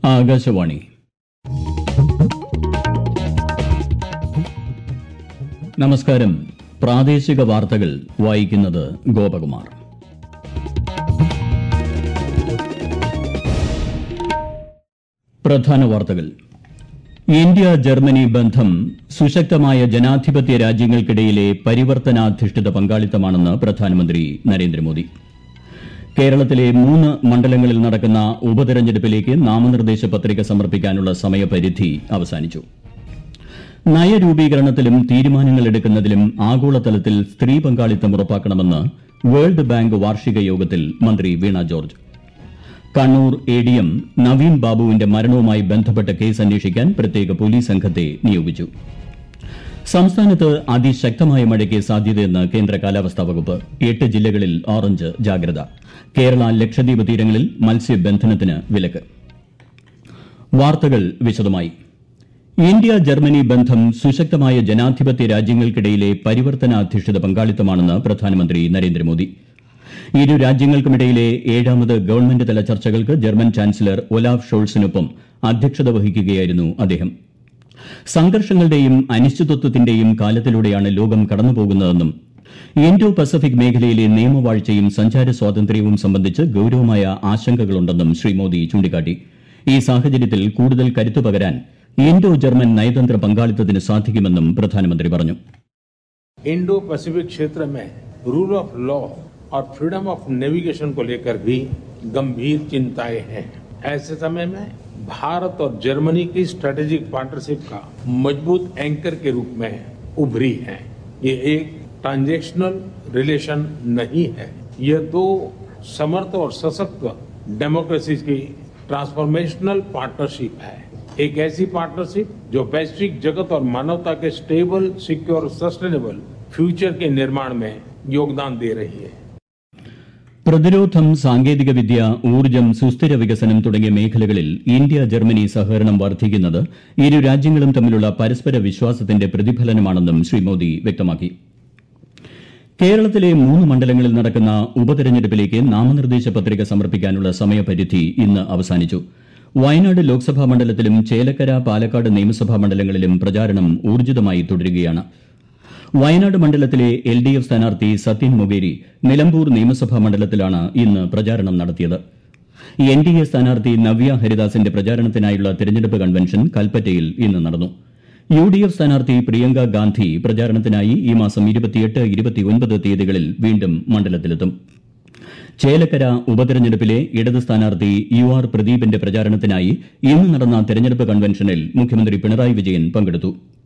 ആകാശവാണി നമസ്കാരം പ്രാദേശിക വാർത്തകൾ വായിക്കുന്നത് ഗോപകുമാർ പ്രധാന വാർത്തകൾ ഇന്ത്യ ജർമ്മനി ബന്ധം സുശക്തമായ ജനാധിപത്യ രാജ്യങ്ങൾക്കിടയിലെ പരിവർത്തനാധിഷ്ഠിത പങ്കാളിത്തമാണെന്ന് പ്രധാനമന്ത്രി നരേന്ദ്രമോദി കേരളത്തിലെ മൂന്ന് മണ്ഡലങ്ങളിൽ നടക്കുന്ന ഉപതെരഞ്ഞെടുപ്പിലേക്ക് നാമനിർദ്ദേശ പത്രിക സമർപ്പിക്കാനുള്ള സമയപരിധി അവസാനിച്ചു നയരൂപീകരണത്തിലും തീരുമാനങ്ങൾ എടുക്കുന്നതിലും ആഗോളതലത്തിൽ സ്ത്രീ പങ്കാളിത്തം ഉറപ്പാക്കണമെന്ന് വേൾഡ് ബാങ്ക് വാർഷിക യോഗത്തിൽ മന്ത്രി Veena George Kannur A D M Naveen ബാബുവിന്റെ മരണവുമായി ബന്ധപ്പെട്ട കേസ് അന്വേഷിക്കാൻ പ്രത്യേക പോലീസ് സംഘത്തെ നിയോഗിച്ചു സംസ്ഥാനത്ത് അതിശക്തമായ മഴയ്ക്ക് സാധ്യതയെന്ന് കേന്ദ്ര കാലാവസ്ഥാ വകുപ്പ് എട്ട് ജില്ലകളിൽ ഓറഞ്ച് ജാഗ്രത കേരള ലക്ഷദ്വീപ് തീരങ്ങളിൽ മത്സ്യബന്ധനത്തിന് വിലക്ക് വാർത്തകൾ വിശദമായി ഇന്ത്യ ജർമ്മനി ബന്ധം സുശക്തമായ ജനാധിപത്യ രാജ്യങ്ങൾക്കിടയിലെ പരിവർത്തനാധിഷ്ഠിത പങ്കാളിത്തമാണെന്ന് പ്രധാനമന്ത്രി നരേന്ദ്രമോദി ഇരു രാജ്യങ്ങൾക്കുമിടയിലെ ഏഴാമത് ഗവൺമെന്റ് തല ചർച്ചകൾക്ക് ജർമ്മൻ ചാൻസലർ ഒലാഫ് ഷോൾസിനൊപ്പം അധ്യക്ഷത വഹിക്കുകയായിരുന്നു അദ്ദേഹം സംഘർഷങ്ങളുടെയും അനിശ്ചിതത്വത്തിന്റെയും കാലത്തിലൂടെയാണ് ലോകം കടന്നുപോകുന്നതെന്നും ഇൻഡോ പസഫിക് മേഖലയിലെ നിയമവാഴ്ചയും സഞ്ചാര സ്വാതന്ത്ര്യവും സംബന്ധിച്ച് ഗൌരവമായ ആശങ്കകളുണ്ടെന്നും ശ്രീ മോദി ചൂണ്ടിക്കാട്ടി ഈ സാഹചര്യത്തിൽ കൂടുതൽ കരുത്തു പകരാൻ ഇൻഡോ ജർമ്മൻ നയതന്ത്ര പങ്കാളിത്തത്തിന് സാധിക്കുമെന്നും പ്രധാനമന്ത്രി പറഞ്ഞു इंडो पैसिफिक क्षेत्र में रूल ऑफ लॉ और फ्रीडम ऑफ नेविगेशन को लेकर भी गंभीर चिंताएं हैं ऐसे समय में भारत और जर्मनी की स्ट्रेटेजिक पार्टनरशिप का मजबूत एंकर के रूप में उभरी है ये एक ट्रांजेक्शनल रिलेशन नहीं है यह दो समर्थ और सशक्त डेमोक्रेसी की ट्रांसफॉर्मेशनल पार्टनरशिप है एक ऐसी पार्टनरशिप जो वैश्विक जगत और मानवता के स्टेबल सिक्योर सस्टेनेबल फ्यूचर के निर्माण में योगदान दे रही है പ്രതിരോധം സാങ്കേതികവിദ്യ ഊർജ്ജം സുസ്ഥിര വികസനം തുടങ്ങിയ മേഖലകളിൽ ഇന്ത്യ ജർമ്മനി സഹകരണം വർദ്ധിക്കുന്നത് ഇരു രാജ്യങ്ങളും തമ്മിലുള്ള പരസ്പര വിശ്വാസത്തിന്റെ പ്രതിഫലനമാണെന്നും ശ്രീ മോദി വ്യക്തമാക്കി കേരളത്തിലെ മൂന്ന് മണ്ഡലങ്ങളിൽ നടക്കുന്ന ഉപതെരഞ്ഞെടുപ്പിലേക്ക് നാമനിർദ്ദേശ പത്രിക സമർപ്പിക്കാനുള്ള സമയപരിധി ഇന്ന് അവസാനിച്ചു വയനാട് ലോക്സഭാ മണ്ഡലത്തിലും ചേലക്കര പാലക്കാട് നിയമസഭാ മണ്ഡലങ്ങളിലും പ്രചാരണം ഊർജ്ജിതമായി തുടരുകയാണ് വയനാട് മണ്ഡലത്തിലെ എൽ ഡി എഫ് സ്ഥാനാർത്ഥി സത്യൻ മൊകേരി നിലമ്പൂർ നിയമസഭാ മണ്ഡലത്തിലാണ് ഇന്ന് പ്രചാരണം നടത്തിയത് എൻ ഡി എ സ്ഥാനാർത്ഥി നവ്യ ഹരിദാസിന്റെ പ്രചാരണത്തിനായുള്ള തെരഞ്ഞെടുപ്പ് കൺവെൻഷൻ കൽപ്പറ്റയിൽ ഇന്ന് നടന്നു യു ഡി എഫ് സ്ഥാനാർത്ഥി പ്രിയങ്ക ഗാന്ധി പ്രചാരണത്തിനായി ഈ മാസം ഇരുപത്തിയെട്ട് ഇരുപത്തിയൊൻപത് തീയതികളിൽ വീണ്ടും മണ്ഡലത്തിലെത്തും ചേലക്കര ഉപതെരഞ്ഞെടുപ്പിലെ ഇടത് സ്ഥാനാർത്ഥി യു ആർ പ്രദീപിന്റെ പ്രചാരണത്തിനായി ഇന്ന് നടന്ന തെരഞ്ഞെടുപ്പ് കൺവെൻഷനിൽ മുഖ്യമന്ത്രി പിണറായി വിജയൻ പങ്കെടുത്തു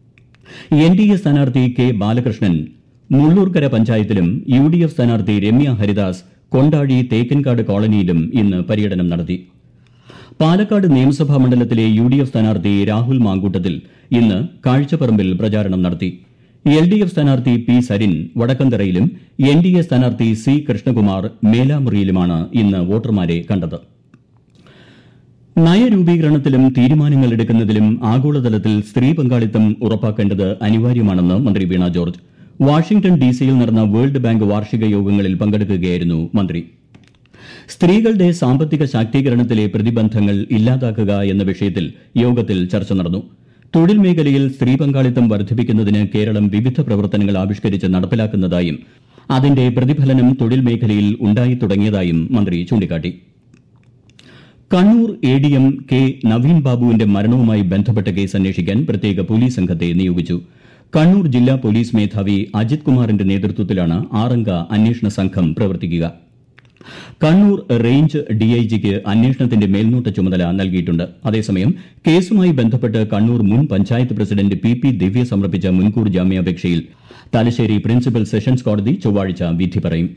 എൻ ഡി എ സ്ഥാനാർത്ഥി കെ ബാലകൃഷ്ണൻ മുള്ളൂർക്കര പഞ്ചായത്തിലും യു ഡി എഫ് സ്ഥാനാർത്ഥി രമ്യ ഹരിദാസ് കൊണ്ടാഴി തേക്കിൻകാട് കോളനിയിലും ഇന്ന് പര്യടനം നടത്തി പാലക്കാട് നിയമസഭാ മണ്ഡലത്തിലെ യു ഡി എഫ് സ്ഥാനാർത്ഥി രാഹുൽ മാങ്കൂട്ടത്തിൽ ഇന്ന് കാഴ്ചപ്പറമ്പിൽ പ്രചാരണം നടത്തി എൽ ഡി എഫ് സ്ഥാനാർത്ഥി പി സരിൻ വടക്കന്തറയിലും എൻ ഡി എ സ്ഥാനാർത്ഥി സി കൃഷ്ണകുമാർ മേലാമുറിയിലുമാണ് ഇന്ന് വോട്ടർമാരെ കണ്ടത് നയരൂപീകരണത്തിലും തീരുമാനങ്ങൾ എടുക്കുന്നതിലും ആഗോളതലത്തിൽ സ്ത്രീ പങ്കാളിത്തം ഉറപ്പാക്കേണ്ടത് അനിവാര്യമാണെന്ന് മന്ത്രി വീണ ജോർജ് വാഷിംഗ്ടൺ ഡിസിയിൽ നടന്ന വേൾഡ് ബാങ്ക് വാർഷിക യോഗങ്ങളിൽ പങ്കെടുക്കുകയായിരുന്നു മന്ത്രി സ്ത്രീകളുടെ സാമ്പത്തിക ശാക്തീകരണത്തിലെ പ്രതിബന്ധങ്ങൾ ഇല്ലാതാക്കുക എന്ന വിഷയത്തിൽ യോഗത്തിൽ ചർച്ച നടന്നു തൊഴിൽ മേഖലയിൽ സ്ത്രീ പങ്കാളിത്തം വർദ്ധിപ്പിക്കുന്നതിന് കേരളം വിവിധ പ്രവർത്തനങ്ങൾ ആവിഷ്കരിച്ച് നടപ്പിലാക്കുന്നതായും അതിന്റെ പ്രതിഫലനം തൊഴിൽ മേഖലയിൽ ഉണ്ടായി തുടങ്ങിയതായും മന്ത്രി ചൂണ്ടിക്കാട്ടി Kannur A D M K Naveen ബാബുവിന്റെ മരണവുമായി ബന്ധപ്പെട്ട കേസ് അന്വേഷിക്കാൻ പ്രത്യേക പോലീസ് സംഘത്തെ നിയോഗിച്ചു കണ്ണൂർ ജില്ലാ പോലീസ് മേധാവി അജിത് കുമാറിന്റെ നേതൃത്വത്തിലാണ് ആറംഗ അന്വേഷണ സംഘം പ്രവർത്തിക്കുക കണ്ണൂർ റേഞ്ച് ഡിഐജിക്ക് അന്വേഷണത്തിന്റെ മേൽനോട്ട ചുമതല നൽകിയിട്ടുണ്ട് അതേസമയം കേസുമായി ബന്ധപ്പെട്ട് കണ്ണൂർ മുൻ panchayat president P P Divya സമർപ്പിച്ച മുൻകൂർ ജാമ്യാപേക്ഷയിൽ തലശ്ശേരി പ്രിൻസിപ്പൽ സെഷൻസ് കോടതി ചൊവ്വാഴ്ച വിധി പറയും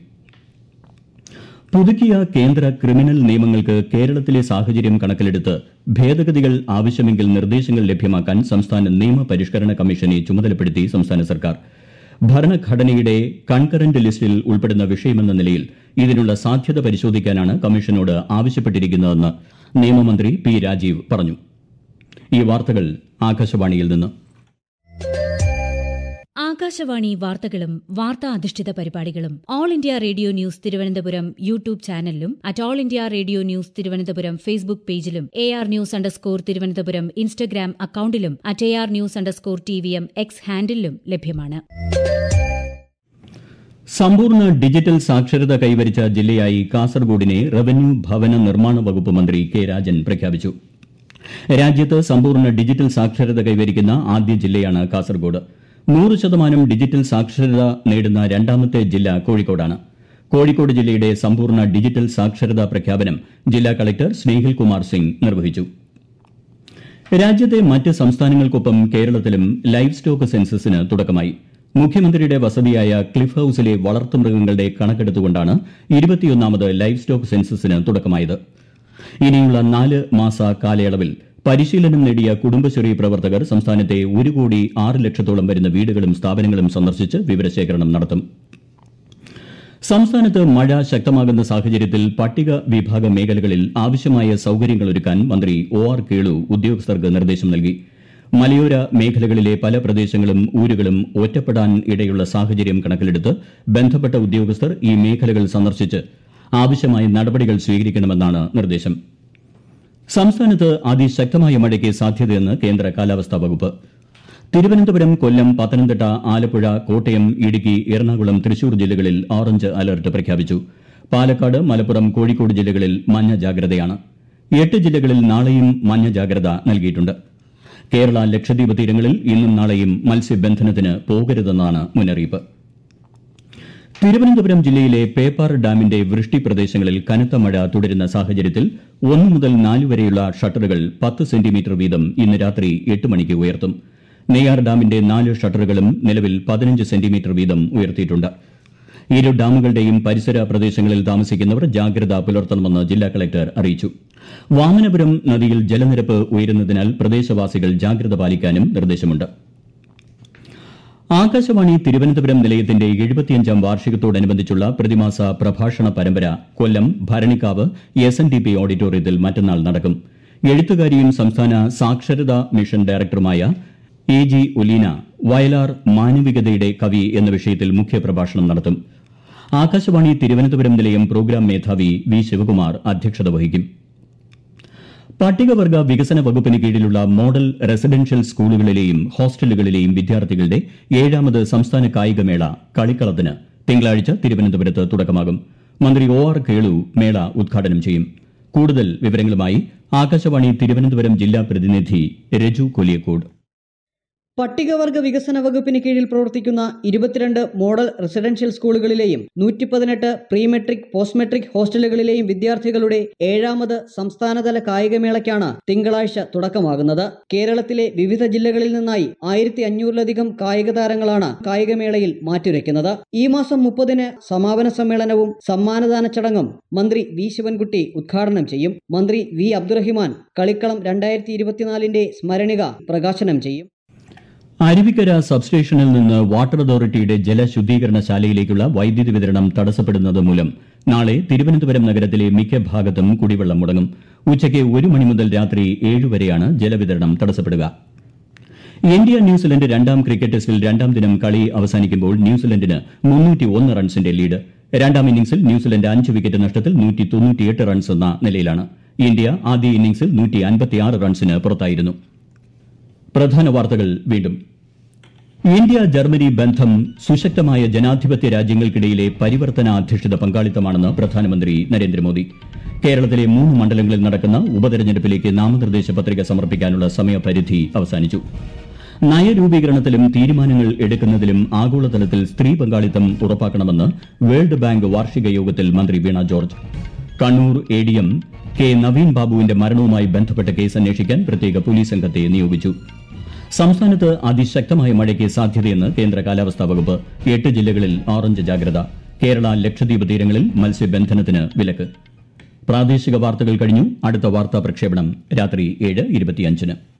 പുതുക്കിയ കേന്ദ്ര ക്രിമിനൽ നിയമങ്ങൾക്ക് കേരളത്തിലെ സാഹചര്യം കണക്കിലെടുത്ത് ഭേദഗതികൾ ആവശ്യമെങ്കിൽ നിർദ്ദേശങ്ങൾ ലഭ്യമാക്കാൻ സംസ്ഥാന നിയമ പരിഷ്കരണ കമ്മീഷനെ ചുമതലപ്പെടുത്തി സംസ്ഥാന സർക്കാർ ഭരണഘടനയുടെ കൺകറന്റ് ലിസ്റ്റിൽ ഉൾപ്പെടുന്ന വിഷയമെന്ന നിലയിൽ ഇതിനുള്ള സാധ്യത പരിശോധിക്കാനാണ് കമ്മീഷനോട് ആവശ്യപ്പെട്ടിരിക്കുന്നതെന്ന് നിയമമന്ത്രി പി രാജീവ് പറഞ്ഞു ഈ വാർത്തകൾ ആകാശവാണിയിൽ നിന്ന് ആകാശവാണി വാർത്തകളും വാർത്താ അധിഷ്ഠിത പരിപാടികളും all India radio news Thiruvananthapuram YouTube ചാനലിലും at all India radio news Thiruvananthapuram Facebook പേജിലും A R news underscore Thiruvananthapuram Instagram അക്കൌണ്ടിലും at A R news underscore T V M X ഹാൻഡിലും ലഭ്യമാണ് സമ്പൂർണ്ണ ഡിജിറ്റൽ സാക്ഷരത കൈവരിച്ച ജില്ലയായി കാസർഗോഡിനെ റവന്യൂ ഭവന നിർമ്മാണ വകുപ്പ് മന്ത്രി കെ രാജൻ പ്രഖ്യാപിച്ചു രാജ്യത്ത് സമ്പൂർണ്ണ ഡിജിറ്റൽ സാക്ഷരത കൈവരിക്കുന്ന ആദ്യ ജില്ലയാണ് കാസർഗോഡ് നൂറ് ശതമാനം ഡിജിറ്റൽ സാക്ഷരത നേടുന്ന രണ്ടാമത്തെ ജില്ല കോഴിക്കോടാണ് കോഴിക്കോട് ജില്ലയുടെ സമ്പൂർണ്ണ ഡിജിറ്റൽ സാക്ഷരതാ പ്രഖ്യാപനം ജില്ലാ കളക്ടർ സ്നേഹിൽ കുമാർ സിംഗ് നിർവഹിച്ചു രാജ്യത്തെ മറ്റ് സംസ്ഥാനങ്ങൾക്കൊപ്പം കേരളത്തിലും ലൈഫ് സ്റ്റോക്ക് സെൻസസിന് തുടക്കമായി മുഖ്യമന്ത്രിയുടെ വസതിയായ ക്ലിഫ് ഹൌസിലെ വളർത്തുമൃഗങ്ങളുടെ കണക്കെടുത്തുകൊണ്ടാണ് ഇരുപത്തിയൊന്നാമത് ലൈഫ് സ്റ്റോക്ക് സെൻസസിന് തുടക്കമായത് ഇനിയുള്ള നാല് മാസ കാലയളവിൽ പരിശീലനം നേടിയ കുടുംബശ്രീ പ്രവർത്തകർ സംസ്ഥാനത്തെ ഒരു കോടി ആറ് ലക്ഷത്തോളം വരുന്ന വീടുകളും സ്ഥാപനങ്ങളും സന്ദർശിച്ച് വിവരശേഖരണം നടത്തും സംസ്ഥാനത്ത് മഴ ശക്തമാകുന്ന സാഹചര്യത്തിൽ പട്ടിക വിഭാഗ മേഖലകളിൽ ആവശ്യമായ സൌകര്യങ്ങൾ ഒരുക്കാൻ മന്ത്രി ഒ ആർ കേളു ഉദ്യോഗസ്ഥർക്ക് നിർദ്ദേശം നൽകി മലയോര മേഖലകളിലെ പല പ്രദേശങ്ങളും ഊരുകളും ഒറ്റപ്പെടാൻ ഇടയുള്ള സാഹചര്യം കണക്കിലെടുത്ത് ബന്ധപ്പെട്ട ഉദ്യോഗസ്ഥർ ഈ മേഖലകൾ സന്ദർശിച്ച് ആവശ്യമായ നടപടികൾ സ്വീകരിക്കണമെന്നാണ് നിർദ്ദേശം സംസ്ഥാനത്ത് അതിശക്തമായ മഴയ്ക്ക് സാധ്യതയെന്ന് കേന്ദ്ര കാലാവസ്ഥാ വകുപ്പ് തിരുവനന്തപുരം കൊല്ലം പത്തനംതിട്ട ആലപ്പുഴ കോട്ടയം ഇടുക്കി എറണാകുളം തൃശൂർ ജില്ലകളിൽ ഓറഞ്ച് അലർട്ട് പ്രഖ്യാപിച്ചു പാലക്കാട് മലപ്പുറം കോഴിക്കോട് ജില്ലകളിൽ മഞ്ഞ ജാഗ്രതയാണ് എട്ട് ജില്ലകളിൽ നാളെയും മഞ്ഞ ജാഗ്രത നൽകിയിട്ടുണ്ട് കേരള ലക്ഷദ്വീപ് തീരങ്ങളിൽ ഇന്നും നാളെയും മത്സ്യബന്ധനത്തിന് പോകരുതെന്നാണ് മുന്നറിയിപ്പ് തിരുവനന്തപുരം ജില്ലയിലെ പേപ്പാർ ഡാമിന്റെ വൃഷ്ടി പ്രദേശങ്ങളിൽ കനത്ത മഴ തുടരുന്ന സാഹചര്യത്തിൽ ഒന്ന് മുതൽ നാല് വരെയുള്ള ഷട്ടറുകൾ പത്ത് സെന്റിമീറ്റർ വീതം ഇന്ന് രാത്രി എട്ട് മണിക്ക് ഉയർത്തും നെയ്യാർ ഡാമിന്റെ നാല് ഷട്ടറുകളും നിലവിൽ പതിനഞ്ച് സെന്റിമീറ്റർ വീതം ഉയർത്തിയിട്ടുണ്ട് ഇരു ഡാമുകളുടെയും പരിസര പ്രദേശങ്ങളിൽ താമസിക്കുന്നവർ ജാഗ്രത പുലർത്തണമെന്ന് ജില്ലാ കളക്ടർ അറിയിച്ചു വാമനപുരം നദിയിൽ ജലനിരപ്പ് ഉയരുന്നതിനാൽ പ്രദേശവാസികൾ ജാഗ്രത പാലിക്കാനും നിർദ്ദേശമുണ്ട് ആകാശവാണി തിരുവനന്തപുരം നിലയത്തിന്റെ എഴുപത്തിയഞ്ചാം വാർഷികത്തോടനുബന്ധിച്ചുള്ള പ്രതിമാസ പ്രഭാഷണ പരമ്പര Kollam Bharanikkavu S N D P ഓഡിറ്റോറിയത്തിൽ മറ്റന്നാൾ നടക്കും എഴുത്തുകാരിയും സംസ്ഥാന സാക്ഷരതാ മിഷൻ ഡയറക്ടറുമായ എ ജി ഒലീന വയലാർ മാനവികതയുടെ കവി എന്ന വിഷയത്തിൽ മുഖ്യപ്രഭാഷണം നടത്തും ആകാശവാണി തിരുവനന്തപുരം നിലയം പ്രോഗ്രാം മേധാവി വി ശിവകുമാർ അധ്യക്ഷത വഹിക്കും പട്ടികവർഗ വികസന വകുപ്പിന് കീഴിലുള്ള മോഡൽ റെസിഡൻഷ്യൽ സ്കൂളുകളിലെയും ഹോസ്റ്റലുകളിലെയും വിദ്യാർത്ഥികളുടെ ഏഴാമത് സംസ്ഥാന കായികമേള കളിക്കളത്തിന് തിങ്കളാഴ്ച തിരുവനന്തപുരത്ത് തുടക്കമാകും മന്ത്രി ഒ ആർ കേളു മേള ഉദ്ഘാടനം ചെയ്യും കൂടുതൽ വിവരങ്ങളുമായി ആകാശവാണി തിരുവനന്തപുരം ജില്ലാ പ്രതിനിധി രജു കൊലിയക്കോട് പട്ടികവർഗ വികസന വകുപ്പിന് കീഴിൽ പ്രവർത്തിക്കുന്ന ഇരുപത്തിരണ്ട് മോഡൽ റെസിഡൻഷ്യൽ സ്കൂളുകളിലെയും നൂറ്റി പതിനെട്ട് പ്രീ മെട്രിക് പോസ്റ്റ് മെട്രിക് ഹോസ്റ്റലുകളിലെയും വിദ്യാർത്ഥികളുടെ ഏഴാമത് സംസ്ഥാനതല കായികമേളയ്ക്കാണ് തിങ്കളാഴ്ച തുടക്കമാകുന്നത് കേരളത്തിലെ വിവിധ ജില്ലകളിൽ നിന്നായി ആയിരത്തി അഞ്ഞൂറിലധികം കായിക താരങ്ങളാണ് കായികമേളയിൽ മാറ്റുരയ്ക്കുന്നത് ഈ മാസം മുപ്പതിന് സമാപന സമ്മേളനവും സമ്മാനദാന ചടങ്ങും മന്ത്രി വി ശിവൻകുട്ടി ഉദ്ഘാടനം ചെയ്യും മന്ത്രി വി അബ്ദുറഹിമാൻ കളിക്കളം രണ്ടായിരത്തി ഇരുപത്തിനാലിന്റെ സ്മരണിക പ്രകാശനം ചെയ്യും അരുവിക്കര സബ്സ്റ്റേഷനിൽ നിന്ന് വാട്ടർ അതോറിറ്റിയുടെ ജലശുദ്ധീകരണശാലയിലേക്കുള്ള വൈദ്യുതി വിതരണം തടസ്സപ്പെടുന്നത് മൂലം നാളെ തിരുവനന്തപുരം നഗരത്തിലെ മിക്ക ഭാഗത്തും കുടിവെള്ളം മുടങ്ങും ഉച്ചയ്ക്ക് ഒരു മണി മുതൽ രാത്രി ഏഴ് വരെയാണ് ജലവിതരണം തടസ്സപ്പെടുക ഇന്ത്യ ന്യൂസിലൻഡ് രണ്ടാം ക്രിക്കറ്റ് ടെസ്റ്റിൽ രണ്ടാം ദിനം കളി അവസാനിക്കുമ്പോൾ ന്യൂസിലൻഡിന് മുന്നൂറ്റി ഒന്ന് റൺസിന്റെ ലീഡ് രണ്ടാം ഇന്നിംഗ്സിൽ ന്യൂസിലൻഡ് അഞ്ച് വിക്കറ്റ് നഷ്ടത്തിൽ നൂറ്റി തൊണ്ണൂറ്റിയെട്ട് റൺസ് എന്ന നിലയിലാണ് ഇന്ത്യ ആദ്യ ഇന്നിംഗ്സിൽ നൂറ്റി അൻപത്തിയാറ് റൺസിന് പുറത്തായിരുന്നു പ്രധാന വാർത്തകൾ വീണ്ടും ഇന്ത്യ ജർമ്മനി ബന്ധം സുശക്തമായ ജനാധിപത്യ രാജ്യങ്ങൾക്കിടയിലെ പരിവർത്തനാധിഷ്ഠിത പങ്കാളിത്തമാണെന്ന് പ്രധാനമന്ത്രി നരേന്ദ്രമോദി കേരളത്തിലെ മൂന്ന് മണ്ഡലങ്ങളിൽ നടക്കുന്ന ഉപതെരഞ്ഞെടുപ്പിലേക്ക് നാമനിർദ്ദേശ പത്രിക സമർപ്പിക്കാനുള്ള സമയപരിധി അവസാനിച്ചു നയരൂപീകരണത്തിലും തീരുമാനങ്ങൾ എടുക്കുന്നതിലും ആഗോളതലത്തിൽ സ്ത്രീ പങ്കാളിത്തം ഉറപ്പാക്കണമെന്ന് വേൾഡ് ബാങ്ക് വാർഷിക യോഗത്തിൽ മന്ത്രി Veena George Kannur A D M K Naveen ബാബുവിന്റെ മരണവുമായി ബന്ധപ്പെട്ട കേസ് അന്വേഷിക്കാൻ പ്രത്യേക പോലീസ് സംഘത്തെ നിയോഗിച്ചു സംസ്ഥാനത്ത് അതിശക്തമായ മഴയ്ക്ക് സാധ്യതയെന്ന് കേന്ദ്ര കാലാവസ്ഥാ വകുപ്പ് എട്ട് ജില്ലകളിൽ ഓറഞ്ച് ജാഗ്രത കേരള ലക്ഷദ്വീപ് തീരങ്ങളിൽ മത്സ്യബന്ധനത്തിന് വിലക്ക് പ്രാദേശിക വാർത്തകൾ കഴിഞ്ഞു അടുത്ത വാർത്താ പ്രക്ഷേപണം രാത്രി ഏഴ് ഇരുപത്തിയഞ്ചിന്